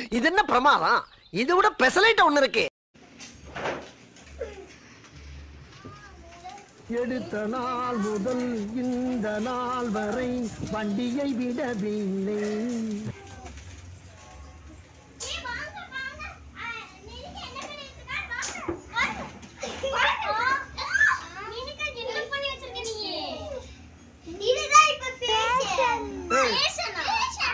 இது என்ன பிரமாதம் இது விட பெசலைட் ஒண்ணு இருக்கு எடுத்த நாள் முதல் இந்த நாள் வரை வண்டியை விடவில்லை இதுதான் இப்ப fashion. Fashion ஆ?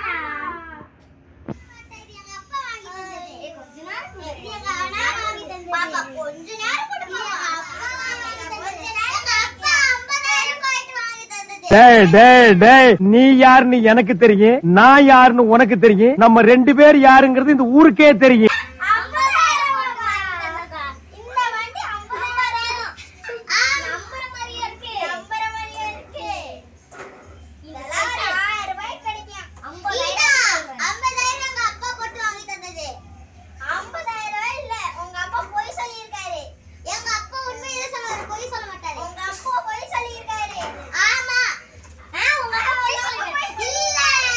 இது எங்க அப்பா வாங்கி தந்தது. இது எங்க அண்ணா வாங்கி தந்தது. கொஞ்ச நேரம் கூட கொஞ்ச நேரம் எங்க அப்பா 50,000 ரூபாய்க்கு வாங்கி தந்தது. டேய் டேய் டேய் நீ யாருன்னு எனக்கு தெரியும் நான் யாருன்னு உனக்கு தெரியும் நம்ம ரெண்டு பேர் யாருங்கிறது இந்த ஊருக்கே தெரியும் 50,000 ரூபாய்க்கு வாங்கி தந்ததா? இந்த வண்டி 50,000. ஆ, நம்புற மாதிரியே இருக்கு. நம்புற மாதிரியே இருக்கு. இதெல்லாம் ஒரு 1000 ரூபாய்க்கு கிடைக்கும். 50,000 எங்க அப்பா போட்டு வாங்கி தந்தது. 50,000 ரூபாய் இல்ல. உங்க அப்பா பொய் சொல்லியிருக்காரு. எங்க அப்பா உண்மையிலே சொல்லுவாரு, பொய் சொல்ல மாட்டாரு. உங்க அப்பா பொய் சொல்லியிருக்காரு. ஆமா. ஆ, உங்க அப்பா பொய் சொல்லியிருக்காரு. இல்ல.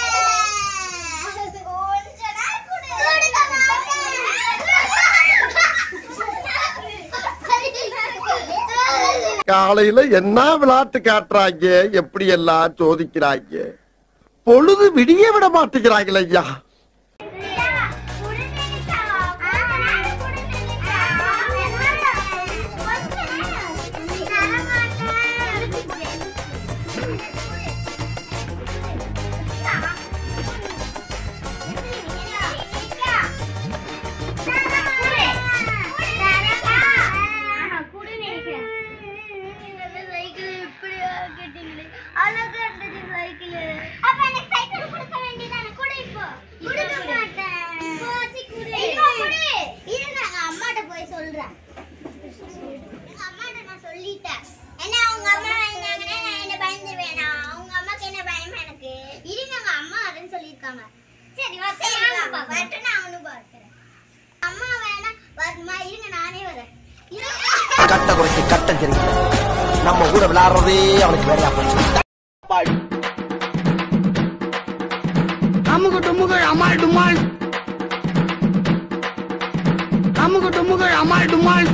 கொஞ்ச நேரம் கொடு. கொடுக்க காலையில என்ன விளையாட்டு காட்டுறாங்க எப்படி எல்லாம் சோதிக்கிறாங்க பொழுது விடிய விட மாட்டேங்கிறாங்களே ஐயா அழகா இருந்தது சைக்கிள் அப்ப எனக்கு சைக்கிள் கொடுக்க வேண்டியதானே கொடு இப்போ கொடுக்க மாட்டேன் போச்சு குடு இப்போ குடு இரு நான் அம்மாட்ட போய் சொல்றேன் எங்க அம்மாட்ட நான் சொல்லிட்டேன் என்ன அவங்க அம்மா இருந்தாங்கன்னா நான் என்ன பயந்துருவேன் நான் அவங்க அம்மாக்கு என்ன பயம் எனக்கு இருங்க எங்க அம்மா அதுன்னு சொல்லியிருக்காங்க சரி வா சரி வாங்கப்பா வரட்டு நான் அவனும் பார்க்கிறேன் அம்மா வேணா வருமா இருங்க நானே வரேன் இருங்க கட்ட குறைக்கு கட்டம் தெரியல நம்ம கூட விளையாடுறதே அவனுக்கு வேலையா போச்சு அமுகு டுமுகு அமால் டுமால் அமுகு டுமுகு அமால் டுமால்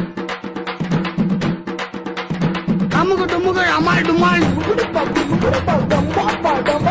அமுகு டுமுகு அமால் டுமால்